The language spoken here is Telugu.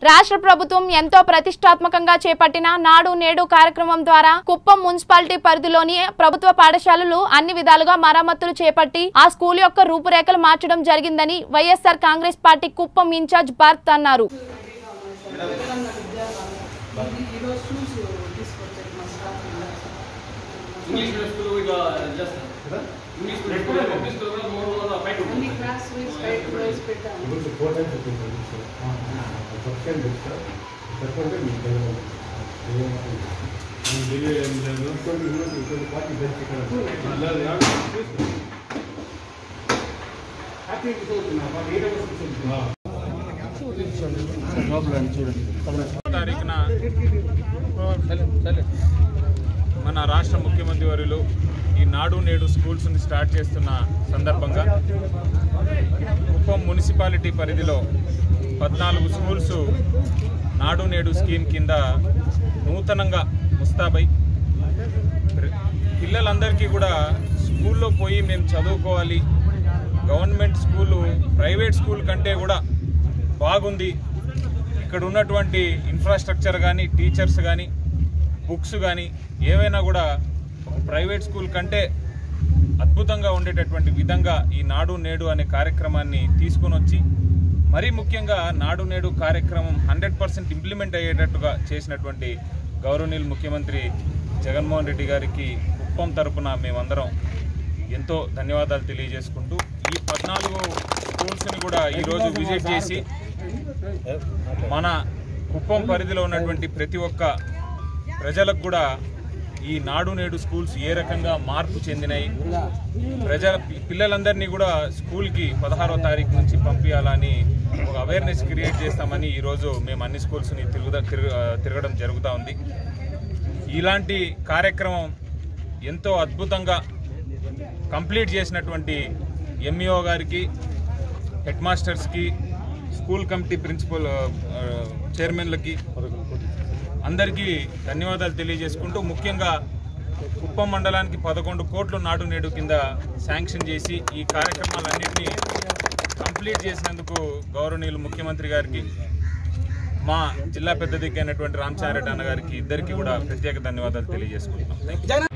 రాష్ట్ర ప్రభుత్వం ఎంతో ప్రతిష్టాత్మకంగా చేపట్టిన నాడు నేడు కార్యక్రమం ద్వారా కుప్పం మున్సిపాలిటీ పరిధిలోని ప్రభుత్వ పాఠశాలలు అన్ని విధాలుగా మరమ్మతులు చేపట్టి ఆ స్కూల్ యొక్క రూపురేఖలు మార్చడం జరిగిందని YSR Congress party Kuppam incharge Bharath అన్నారు ఈరోజు షూస్ తీసుకొచ్చారు మా స్టాఫ్ ఇంగ్లీష్ మీడియం స్కూల్ ఇక చేస్తారు English medium school English school కూడా మూడు వందల బయట అన్ని ఉంటుంది క్లాస్ వైజ్ బయట వైజ్ పెట్టాము ఇప్పుడు ఫోర్ టైమ్స్ వచ్చింది సబ్స్క్రైబ్ చేస్తా తప్పకుండా మీకు తెలియదు ఇంకోటి ఇంకోటి ఇంకోటి పార్టీ బెస్ట్ ఇక్కడ హ్యాపీ తారీఖున మన రాష్ట్ర ముఖ్యమంత్రి వర్యులు ఈ నాడు నేడు స్కూల్స్ని స్టార్ట్ చేస్తున్న సందర్భంగా కుప్పం మున్సిపాలిటీ పరిధిలో పద్నాలుగు స్కూల్స్ నాడు నేడు స్కీమ్ కింద నూతనంగా ముస్తాబై పిల్లలందరికీ కూడా స్కూల్లో పోయి మేము చదువుకోవాలి గవర్నమెంట్ స్కూలు ప్రైవేట్ స్కూల్ కంటే కూడా బాగుంది ఇక్కడ ఉన్నటువంటి ఇన్ఫ్రాస్ట్రక్చర్ కానీ టీచర్స్ కానీ బుక్స్ కానీ ఏవైనా కూడా ఒక ప్రైవేట్ స్కూల్ కంటే అద్భుతంగా ఉండేటటువంటి విధంగా ఈ నాడు నేడు అనే కార్యక్రమాన్ని తీసుకొని వచ్చి మరీ ముఖ్యంగా నాడు నేడు కార్యక్రమం హండ్రెడ్ పర్సెంట్ ఇంప్లిమెంట్ అయ్యేటట్టుగా చేసినటువంటి గౌరవనీయులు ముఖ్యమంత్రి జగన్మోహన్ రెడ్డి గారికి కుప్పం తరపున మేమందరం ఎంతో ధన్యవాదాలు తెలియజేసుకుంటూ ఈ పద్నాలుగు స్కూల్స్ని కూడా ఈరోజు విజిట్ చేసి మన కుప్పం పరిధిలో ఉన్నటువంటి ప్రతి ఒక్క ప్రజలకు కూడా ఈ నాడు నేడు స్కూల్స్ ఏ రకంగా మార్పు చెందినాయి ప్రజల పి- పిల్లలందరినీ కూడా స్కూల్కి పదహారో తారీఖు నుంచి పంపించాలని ఒక అవేర్నెస్ క్రియేట్ చేస్తామని ఈరోజు మేము అన్ని స్కూల్స్ని తిరుగుదా తిరుగు తిరగడం జరుగుతూ ఉంది ఇలాంటి కార్యక్రమం ఎంతో అద్భుతంగా కంప్లీట్ చేసినటువంటి ఎంఈఓ గారికి హెడ్ మాస్టర్స్కి స్కూల్ కమిటీ ప్రిన్సిపల్ ఆ, చైర్మన్లకి అందరికీ ధన్యవాదాలు తెలియజేసుకుంటూ ముఖ్యంగా కుప్పం మండలానికి పదకొండు కోట్లు నాడు నేడు కింద శాంక్షన్ చేసి ఈ కార్యక్రమాలన్నింటినీ కంప్లీట్ చేసినందుకు గౌరవనీయులు ముఖ్యమంత్రి గారికి మా జిల్లా పెద్ద దిగ్గైనటువంటి రామచారెడ్డి అన్న గారికి ఇద్దరికి కూడా ప్రత్యేక ధన్యవాదాలు తెలియజేసుకుంటున్నాం థ్యాంక్ యూ